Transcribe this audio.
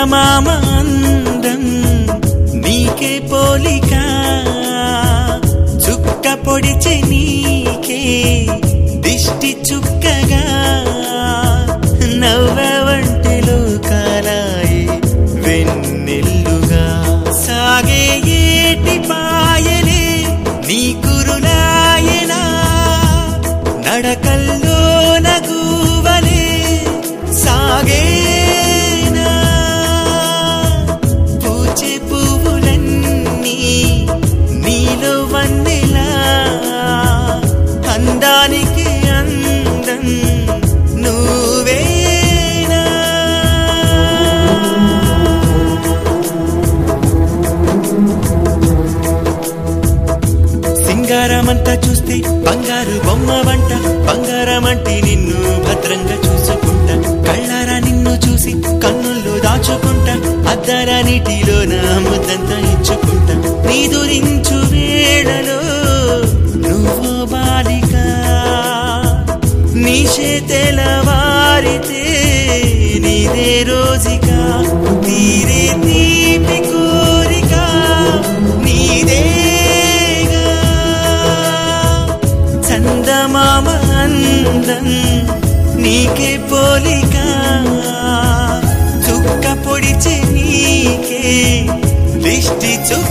చందమామ అందం నీకే పోలిక చుక్క పొడిచి నీకే దిష్టి చుక్కగా నవ్వవంటిలో కాలాయి వెన్నెల్లుగా సాగే ఏటి పాయలే నీ కురులాయనా నడకల్లో నగువలే సాగేనా పూచే పువ్వులన్నీ నీలో వన్నెలా అందానికి అందం నువ్వేనా సింగారమంతా చూస్తే బంగారు బొమ్మ వంట బంగారమంటి నిన్ను భద్రంగా చూసుకుంటా కళ్ళారా నిన్ను చూసి కన్నుల్లో దాచుకుంటా అద్దర నీటిలో నా ముద్దంతా ఇచ్చుకుంటా నీ దురించు వేళలో నువ్వు బాలిక నీ తెలవారితే నీదే రోజిగా తీరే తీపి కోరిక నీదేగా చందమామ అందం నీకే పోలిక చుక్క పొడిచి నీకే దిష్టి చుక్క